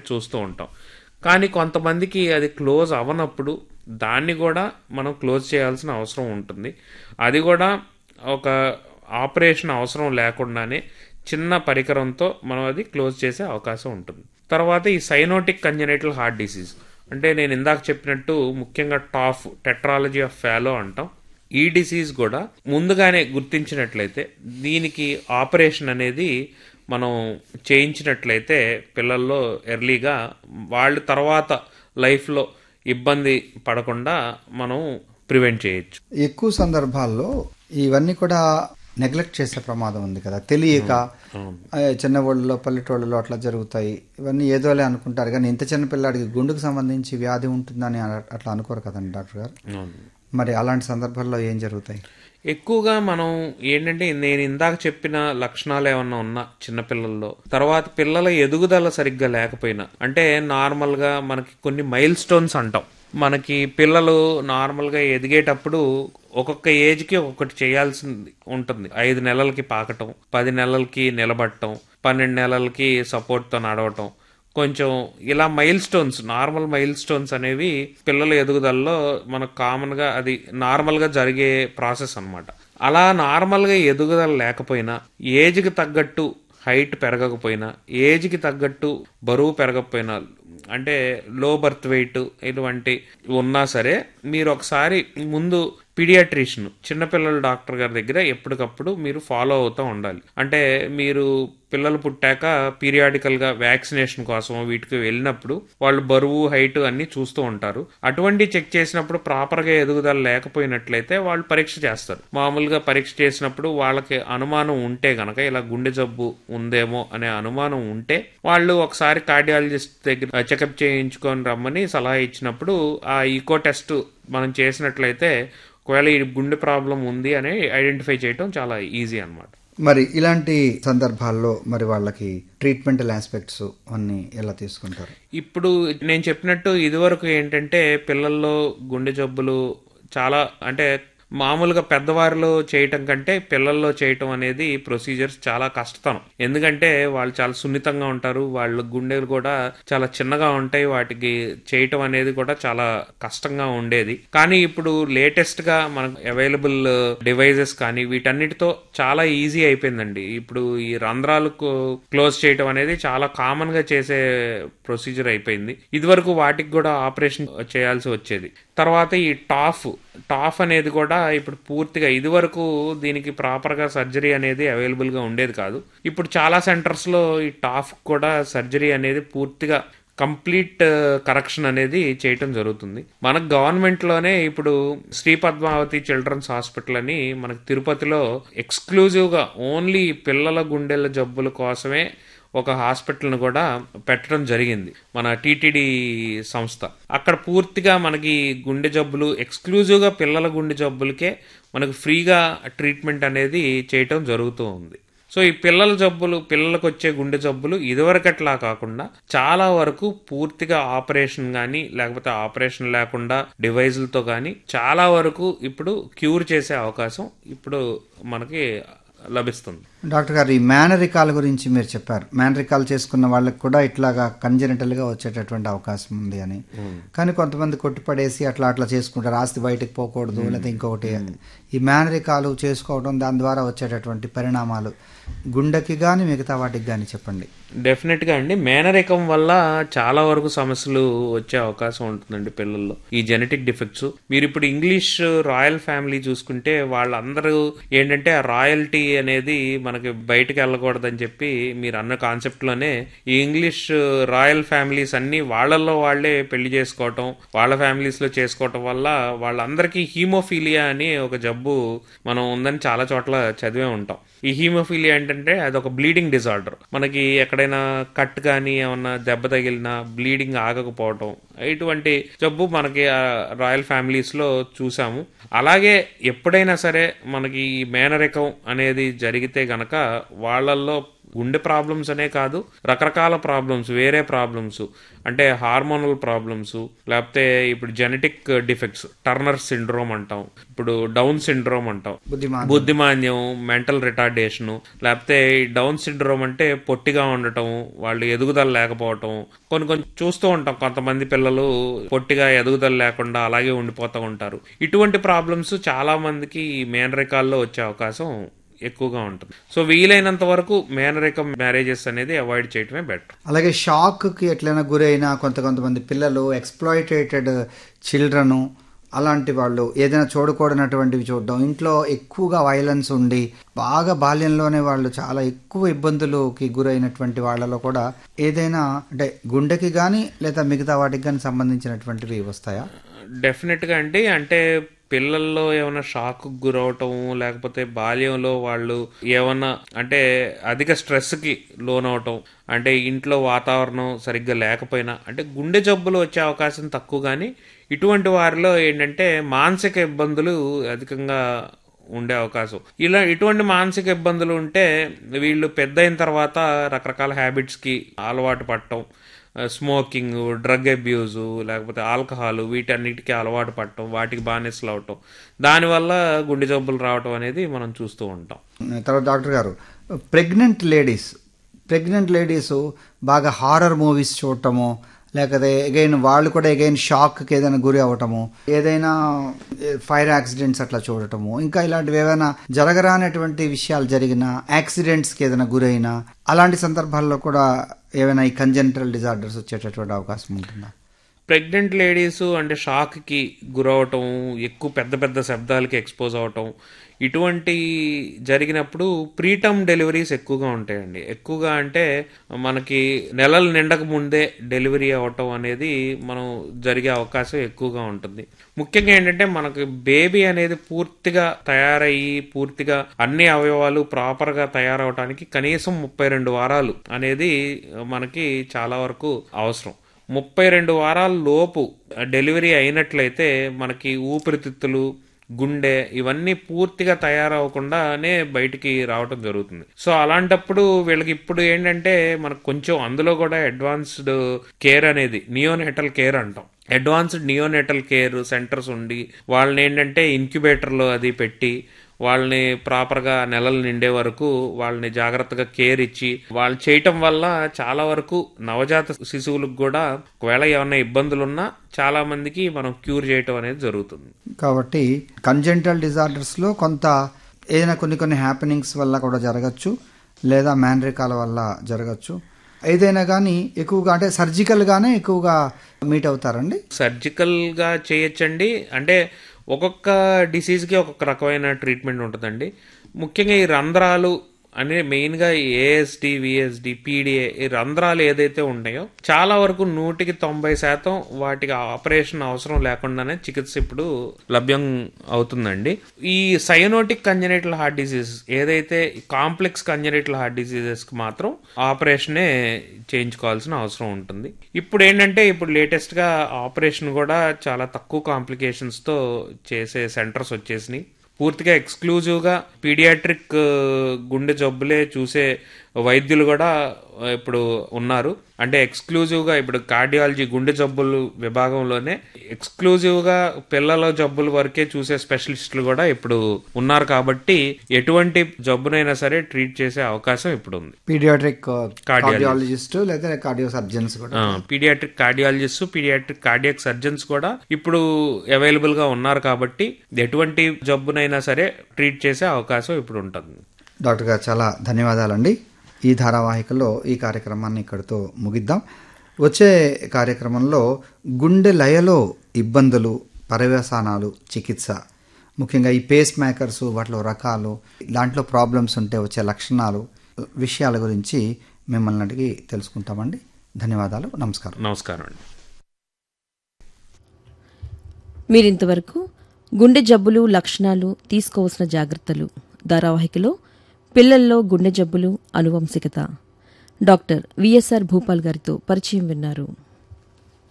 చూస్తూ ఉంటాం కానీ కొంతమందికి అది క్లోజ్ అవ్వనప్పుడు దాన్ని కూడా మనం క్లోజ్ చేయాల్సిన అవసరం ఉంటుంది అది కూడా ఒక ఆపరేషన్ అవసరం లేకుండానే చిన్న పరికరంతో మనం అది క్లోజ్ చేసే అవకాశం ఉంటుంది తర్వాత ఈ సైనోటిక్ కంజనైటల్ హార్ట్ డిసీజ్ అంటే నేను ఇందాక చెప్పినట్టు ముఖ్యంగా టాఫ్ టెట్రాలజీ ఆఫ్ ఫాలో అంటాం ఈ డిసీజ్ కూడా ముందుగానే గుర్తించినట్లయితే దీనికి ఆపరేషన్ అనేది మనం చేయించినట్లయితే పిల్లల్లో ఎర్లీగా వాళ్ళు తర్వాత లైఫ్లో ఇబ్బంది పడకుండా మనం ప్రివెంట్ చేయొచ్చు ఎక్కువ సందర్భాల్లో ఇవన్నీ కూడా నెగ్లెక్ట్ చేసే ప్రమాదం ఉంది కదా తెలియక ఆ, చిన్న ఊళ్ళలో పల్లెటూళ్ళలో అట్లా జరుగుతాయి ఇవన్నీ ఏదోలే అనుకుంటారు కానీ ఇంత చిన్న పిల్లాడికి గుండెకు సంబంధించి వ్యాధి ఉంటుందని అన- అట్లా అనుకోరు కదండి డాక్టర్ గారు అవును. మరి అలాంటి సందర్భాల్లో ఏం జరుగుతాయి ఎక్కువగా మనం ఏంటంటే నేను ఇందాక చెప్పిన లక్షణాలు ఏమన్నా ఉన్నా చిన్నపిల్లల్లో తర్వాత పిల్లల ఎదుగుదల సరిగ్గా లేకపోయినా అంటే నార్మల్గా మనకి కొన్ని మైల్ స్టోన్స్ అంటాం మనకి పిల్లలు నార్మల్గా ఎదిగేటప్పుడు ఒక్కొక్క ఏజ్కి ఒక్కొక్కటి చేయాల్సింది ఉంటుంది ఐదు నెలలకి పాకటం పది నెలలకి నిలబడటం పన్నెండు నెలలకి సపోర్ట్తో నడవటం కొంచెం ఇలా milestones normal milestones అనేవి పిల్లల ఎదుగుదలలో మనకు కామన్గా అది నార్మల్గా జరిగే ప్రాసెస్ అన్నమాట అలా నార్మల్గా ఎదుగుదల లేకపోయినా ఏజ్కి తగ్గట్టు హైట్ పెరగకపోయినా ఏజ్కి తగ్గట్టు బరువు పెరగకపోయినా అంటే లో బర్త్ వెయిట్ ఇటువంటి ఉన్నా సరే మీరు ఒకసారి ముందు పీడియాట్రిషియన్ చిన్నపిల్లల డాక్టర్ గారి దగ్గర ఎప్పటికప్పుడు మీరు ఫాలో అవుతూ ఉండాలి అంటే మీరు పిల్లలు పుట్టాక పీరియాడికల్ గా వ్యాక్సినేషన్ కోసం వీటికి వెళ్ళినప్పుడు వాళ్ళు బరువు హైట్ అన్ని చూస్తూ ఉంటారు అటువంటి చెక్ చేసినప్పుడు ప్రాపర్ గా ఎదుగుదల లేకపోయినట్లయితే వాళ్ళు పరీక్ష చేస్తారు మామూలుగా పరీక్ష చేసినప్పుడు వాళ్ళకి అనుమానం ఉంటే గనక ఇలా గుండె జబ్బు ఉందేమో అనే అనుమానం ఉంటే వాళ్ళు ఒకసారి కార్డియాలజిస్ట్ దగ్గర చెకప్ చేయించుకొని రమ్మని సలహా ఇచ్చినప్పుడు ఆ ఈకో టెస్ట్ మనం చేసినట్లయితే ఒకవేళ ఈ గుండె ప్రాబ్లం ఉంది అని ఐడెంటిఫై చేయడం చాలా ఈజీ అన్నమాట మరి ఇలాంటి సందర్భాల్లో మరి వాళ్ళకి ట్రీట్మెంటల్ ఆస్పెక్ట్స్ అన్ని ఎలా తీసుకుంటారు ఇప్పుడు నేను చెప్పినట్టు ఇదివరకు ఏంటంటే పిల్లల్లో గుండె జబ్బులు చాలా అంటే మామూలుగా పెద్దవారిలో చేయటం కంటే పిల్లల్లో చేయటం అనేది ప్రొసీజర్స్ చాలా కష్టతరం ఎందుకంటే వాళ్ళు చాలా సున్నితంగా ఉంటారు వాళ్ళ గుండెలు కూడా చాలా చిన్నగా ఉంటాయి వాటికి చేయటం అనేది కూడా చాలా కష్టంగా ఉండేది కానీ ఇప్పుడు లేటెస్ట్ గా మనకు అవైలబుల్ డివైజెస్ కానీ వీటన్నిటితో చాలా ఈజీ అయిపోయిందండి ఇప్పుడు ఈ రంధ్రాలు క్లోజ్ చేయటం అనేది చాలా కామన్ గా చేసే ప్రొసీజర్ అయిపోయింది ఇదివరకు వాటికి కూడా ఆపరేషన్ చేయాల్సి వచ్చేది తర్వాత ఈ టాఫ్ టాఫ్ అనేది కూడా ఇప్పుడు పూర్తిగా ఇదివరకు దీనికి ప్రాపర్ గా సర్జరీ అనేది అవైలబుల్ గా ఉండేది కాదు ఇప్పుడు చాలా సెంటర్స్ లో ఈ టాఫ్ కూడా సర్జరీ అనేది పూర్తిగా కంప్లీట్ కరెక్షన్ అనేది చేయటం జరుగుతుంది మనకు గవర్నమెంట్ లోనే ఇప్పుడు శ్రీ పద్మావతి చిల్డ్రన్స్ హాస్పిటల్ అని మనకు తిరుపతిలో ఎక్స్క్లూజివ్ గా ఓన్లీ పిల్లల గుండెల జబ్బుల కోసమే ఒక హాస్పిటల్ను కూడా పెట్టడం జరిగింది మన టీటీడీ సంస్థ అక్కడ పూర్తిగా మనకి గుండె జబ్బులు ఎక్స్క్లూజివ్గా పిల్లల గుండె జబ్బులకే మనకు ఫ్రీగా ట్రీట్మెంట్ అనేది చేయటం జరుగుతూ ఉంది సో ఈ పిల్లల జబ్బులు పిల్లలకు వచ్చే గుండె జబ్బులు ఇదివరకట్లా కాకుండా చాలా వరకు పూర్తిగా ఆపరేషన్ కానీ లేకపోతే ఆపరేషన్ లేకుండా డివైజులతో కానీ చాలా వరకు ఇప్పుడు క్యూర్ చేసే అవకాశం ఇప్పుడు మనకి లభిస్తుంది డాక్టర్ గారు ఈ మేనరికాల గురించి మీరు చెప్పారు మేనరికాలు చేసుకున్న వాళ్ళకి కూడా ఇట్లాగా కంజెనిటల్ గా వచ్చేటటువంటి అవకాశం ఉంది అని కానీ కొంతమంది కొట్టిపడేసి అట్లా అట్లా చేసుకుంటారు ఆస్తి బయటకు పోకూడదు లేకపోతే ఇంకొకటి ఈ మేనరికాలు చేసుకోవడం దాని ద్వారా వచ్చేటటువంటి పరిణామాలు గుండెకి కానీ మిగతా వాటికి కానీ చెప్పండి డెఫినెట్ గా అండి మేనరికం వల్ల చాలా వరకు సమస్యలు వచ్చే అవకాశం ఉంటుందండి పిల్లల్లో ఈ జెనెటిక్ డిఫెక్ట్స్ మీరు ఇప్పుడు ఇంగ్లీష్ రాయల్ ఫ్యామిలీ చూసుకుంటే వాళ్ళందరూ ఏంటంటే ఆ రాయల్టీ అనేది మనకి బయటకు వెళ్ళకూడదని చెప్పి మీరు అన్న కాన్సెప్ట్ లోనే ఈ ఇంగ్లీష్ రాయల్ ఫ్యామిలీస్ అన్ని వాళ్ళల్లో వాళ్ళే పెళ్లి చేసుకోవటం వాళ్ళ ఫ్యామిలీస్ లో చేసుకోవటం వల్ల వాళ్ళందరికీ హీమోఫీలియా అని ఒక జబ్బు మనం ఉందని చాలా చోట్ల చదివే ఉంటాం ఈ హీమోఫీలియా ఏంటంటే అది ఒక బ్లీడింగ్ డిజార్డర్ మనకి ఎక్కడైనా కట్ కానీ ఏమన్నా దెబ్బ తగిలినా బ్లీడింగ్ ఆగకపోవటం ఇటువంటి జబ్బు మనకి ఆ రాయల్ ఫ్యామిలీస్ లో చూసాము అలాగే ఎప్పుడైనా సరే మనకి ఈ మేనరికం అనేది జరిగితే గనక వాళ్ళల్లో గుండె ప్రాబ్లమ్స్ అనే కాదు రకరకాల ప్రాబ్లమ్స్ వేరే ప్రాబ్లమ్స్ అంటే హార్మోనల్ ప్రాబ్లమ్స్ లేకపోతే ఇప్పుడు జెనెటిక్ డిఫెక్ట్స్ టర్నర్ సిండ్రోమ్ అంటాం ఇప్పుడు డౌన్ సిండ్రోమ్ అంటాం బుద్ధిమాన్ బుద్ధిమాంద్యం మెంటల్ రిటార్డేషన్ లేకపోతే ఈ డౌన్ సిండ్రోమ్ అంటే పొట్టిగా ఉండటం వాళ్ళు ఎదుగుదల లేకపోవటం కొన్ని కొన్ని చూస్తూ ఉంటాం కొంతమంది పిల్లలు పొట్టిగా ఎదుగుదల లేకుండా అలాగే ఉండిపోతూ ఉంటారు ఇటువంటి ప్రాబ్లమ్స్ చాలా మందికి ఈ మేనరికాల్లో వచ్చే అవకాశం ఎక్కువగా ఉంటుంది సో వీలైనంత వరకు మేనరికం మ్యారేజెస్ అనేది అవాయిడ్ చేయటమే బెటర్ అలాగే షాక్కి ఎట్లయినా గురైన కొంత కొంతమంది పిల్లలు ఎక్స్ప్లాయిటేటెడ్ చిల్డ్రన్ అలాంటి వాళ్ళు ఏదైనా చూడకూడనటువంటివి చూడడం ఇంట్లో ఎక్కువగా వైలెన్స్ ఉండి బాగా బాల్యంలోనే వాళ్ళు చాలా ఎక్కువ ఇబ్బందులకి గురైనటువంటి వాళ్ళలో కూడా ఏదైనా అంటే గుండెకి కానీ లేదా మిగతా వాటికి కానీ సంబంధించినటువంటివి వస్తాయా డెఫినెట్గా అండి అంటే పిల్లల్లో ఏమైనా షాక్ గురవటం లేకపోతే బాల్యంలో వాళ్ళు ఏమన్నా అంటే అధిక స్ట్రెస్కి లోనవటం అంటే ఇంట్లో వాతావరణం సరిగ్గా లేకపోయినా అంటే గుండె జబ్బులు వచ్చే అవకాశం తక్కువ కానీ ఇటువంటి వారిలో ఏంటంటే మానసిక ఇబ్బందులు అధికంగా ఉండే అవకాశం ఇలా ఇటువంటి మానసిక ఇబ్బందులు ఉంటే వీళ్ళు పెద్ద అయిన తర్వాత రకరకాల హ్యాబిట్స్కి అలవాటు పడటం స్మోకింగ్ డ్రగ్ అబ్యూజు లేకపోతే ఆల్కహాల్ వీటన్నిటికీ అలవాటు పడటం వాటికి బానిసలు అవటం దానివల్ల గుండె జబ్బులు రావటం అనేది మనం చూస్తూ ఉంటాం తర్వాత డాక్టర్ గారు ప్రెగ్నెంట్ లేడీస్ ప్రెగ్నెంట్ లేడీస్ బాగా హారర్ మూవీస్ చూడటము లేకపోతే అగైన్ వాళ్ళు కూడా అగైన్ షాక్కి ఏదైనా గురి అవ్వటము ఏదైనా ఫైర్ యాక్సిడెంట్స్ అట్లా చూడటము ఇంకా ఇలాంటివి ఏమైనా జరగరానటువంటి విషయాలు జరిగిన యాక్సిడెంట్స్కి ఏదైనా గురైనా అలాంటి సందర్భాల్లో కూడా ఏమైనా ఈ కంజెంటల్ డిజార్డర్స్ వచ్చేటటువంటి అవకాశం ఉంటుందా ప్రెగ్నెంట్ లేడీస్ అంటే షాక్కి గురవటం ఎక్కువ పెద్ద పెద్ద శబ్దాలకి ఎక్స్పోజ్ అవటం ఇటువంటి జరిగినప్పుడు ప్రీటర్మ్ డెలివరీస్ ఎక్కువగా ఉంటాయండి ఎక్కువగా అంటే మనకి నెలలు నిండక ముందే డెలివరీ అవటం అనేది మనం జరిగే అవకాశం ఎక్కువగా ఉంటుంది ముఖ్యంగా ఏంటంటే మనకి బేబీ అనేది పూర్తిగా తయారయ్యి పూర్తిగా అన్ని అవయవాలు ప్రాపర్గా తయారవడానికి కనీసం ముప్పై రెండు వారాలు అనేది మనకి చాలా వరకు అవసరం ముప్పై రెండు వారాల లోపు డెలివరీ అయినట్లయితే మనకి ఊపిరితిత్తులు గుండె ఇవన్నీ పూర్తిగా తయారవకుండానే బయటికి రావటం జరుగుతుంది సో అలాంటప్పుడు వీళ్ళకి ఇప్పుడు ఏంటంటే మనకు కొంచెం అందులో కూడా అడ్వాన్స్డ్ కేర్ అనేది నియోనెటల్ కేర్ అంటాం అడ్వాన్స్డ్ నియోనెటల్ కేర్ సెంటర్స్ ఉండి వాళ్ళని ఏంటంటే ఇంక్యుబేటర్లో అది పెట్టి వాళ్ళని ప్రాపర్గా నెలలు నిండే వరకు వాళ్ళని జాగ్రత్తగా కేర్ ఇచ్చి వాళ్ళు చేయటం వల్ల చాలా వరకు నవజాత శిశువులకు కూడా ఒకవేళ ఏమైనా ఇబ్బందులు ఉన్నా చాలా మందికి మనం క్యూర్ చేయటం అనేది జరుగుతుంది కాబట్టి కంజెంటల్ డిజార్డర్స్లో కొంత ఏదైనా కొన్ని కొన్ని హ్యాపెనింగ్స్ వల్ల కూడా జరగచ్చు లేదా మ్యాన్రికాల వల్ల జరగచ్చు ఏదైనా కానీ ఎక్కువగా అంటే సర్జికల్గానే ఎక్కువగా మీట్ అవుతారండి సర్జికల్గా చేయొచ్చండి అంటే ఒక్కొక్క డిసీజ్కి ఒక్కొక్క రకమైన ట్రీట్మెంట్ ఉంటుందండి ముఖ్యంగా ఈ రంధ్రాలు అనే మెయిన్గా ఏఎస్డి విఎస్డి పీడిఏ ఈ రంధ్రాలు ఏదైతే ఉంటాయో చాలా వరకు నూటికి తొంభై శాతం వాటికి ఆపరేషన్ అవసరం లేకుండానే చికిత్స ఇప్పుడు లభ్యం అవుతుందండి ఈ సైనోటిక్ కంజనైటల్ హార్ట్ డిసీజ్ ఏదైతే కాంప్లెక్స్ కంజనైటల్ హార్ట్ డిసీజెస్కి మాత్రం ఆపరేషనే చేయించుకోవాల్సిన అవసరం ఉంటుంది ఇప్పుడు ఏంటంటే ఇప్పుడు లేటెస్ట్గా ఆపరేషన్ కూడా చాలా తక్కువ కాంప్లికేషన్స్తో చేసే సెంటర్స్ వచ్చేసినాయి పూర్తిగా ఎక్స్క్లూజివ్గా పీడియాట్రిక్ గుండె జబ్బులే చూసే వైద్యులు కూడా ఇప్పుడు ఉన్నారు అంటే ఎక్స్క్లూజివ్గా ఇప్పుడు కార్డియాలజీ గుండె జబ్బులు విభాగంలోనే ఎక్స్క్లూజివ్గా పిల్లల జబ్బుల వరకే చూసే స్పెషలిస్టులు కూడా ఇప్పుడు ఉన్నారు కాబట్టి ఎటువంటి జబ్బునైనా సరే ట్రీట్ చేసే అవకాశం ఇప్పుడు ఉంది పీడియాట్రిక్ కార్డియాలజిస్ట్ లేదా కార్డియో సర్జన్స్ కూడా paediatric cardiologist paediatric cardiac surgeons కూడా ఇప్పుడు అవైలబుల్ గా ఉన్నారు కాబట్టి ఎటువంటి జబ్బునైనా సరే ట్రీట్ చేసే అవకాశం ఇప్పుడు ఉంటుంది డాక్టర్ గారు చాలా ధన్యవాదాలండి ఈ ధారావాహికలో ఈ కార్యక్రమాన్ని ఇక్కడితో ముగిద్దాం వచ్చే కార్యక్రమంలో గుండె లయలో ఇబ్బందులు పర్యవసానాలు చికిత్స ముఖ్యంగా ఈ పేస్ మేకర్స్ వాటిలో రకాలు దాంట్లో ప్రాబ్లమ్స్ ఉంటే వచ్చే లక్షణాలు విషయాల గురించి మిమ్మల్ని అడిగి తెలుసుకుంటామండి ధన్యవాదాలు నమస్కారం నమస్కారం అండి మీరింతవరకు గుండె జబ్బులు లక్షణాలు తీసుకోవాల్సిన జాగ్రత్తలు ధారావాహికలో పిల్లల్లో గుండె జబ్బులు అనువంశికత డాక్టర్ విఎస్ఆర్ భూపాల్ గారితో పరిచయం విన్నారు